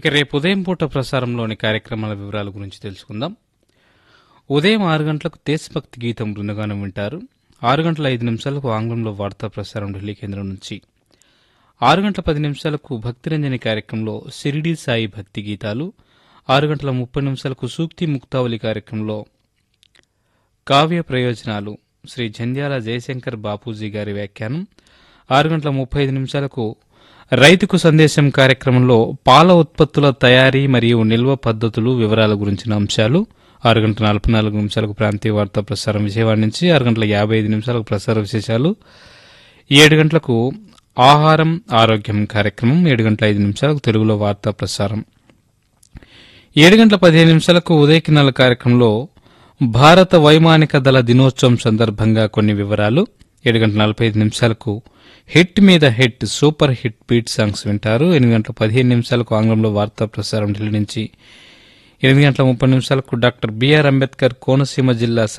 ఇక రేపు ఉదయం పూట ప్రసారంలోని కార్యక్రమాల వివరాల గురించి తెలుసుకుందాం ఉదయం ఆరు గంటలకు దేశభక్తి గీతం బృందగానం వింటారు ఆరు గంటల ఐదు నిమిషాలకు ఆంగ్లంలో వార్తా ప్రసారం ఢిల్లీ కేంద్రం నుంచి ఆరు గంటల పది నిమిషాలకు భక్తిరంజని కార్యక్రమంలో సిరిడి సాయి భక్తి గీతాలు ఆరు గంటల ముప్పై నిమిషాలకు సూక్తి ముక్తావళి కార్యక్రమంలో కావ్య ప్రయోజనాలు శ్రీ జంధ్యాల జయశంకర్ బాపూజీ గారి వ్యాఖ్యానం ఆరు గంటల ముప్పై ఐదు నిమిషాలకు రైతుకు సందేశం కార్యక్రమంలో పాల ఉత్పత్తుల తయారీ మరియు నిల్వ పద్ధతులు వివరాల గురించిన అంశాలు ఆరు గంటల నలభై నాలుగు నిమిషాలకు ప్రాంతీయ వార్తా ప్రసారం విజయవాడ నుంచి ఆరు గంటల యాభై ఐదు నిమిషాలకు ప్రసార విశేషాలు ఏడు గంటలకు ఆహారం ఆరోగ్యం కార్యక్రమం ఏడు గంటల ఐదు నిమిషాలకు తెలుగులో వార్తా ప్రసారం ఏడు గంటల పదిహేను నిమిషాలకు ఉదయకినాల కార్యక్రమంలో భారత వైమానిక దళ దినోత్సవం సందర్భంగా కొన్ని వివరాలు ఏడు గంటల నలభై ఐదు నిమిషాలకు హిట్ మీద hit super hit beat songs వింటారు ఎనిమిది గంటల పదిహేను నిమిషాలకు ఆంగ్లంలో వార్తా ప్రసారం ఢిల్లీ నుంచి ఎనిమిది గంటల ముప్పై నిమిషాలకు డాక్టర్ బిఆర్ అంబేద్కర్ కోనసీమ జిల్లా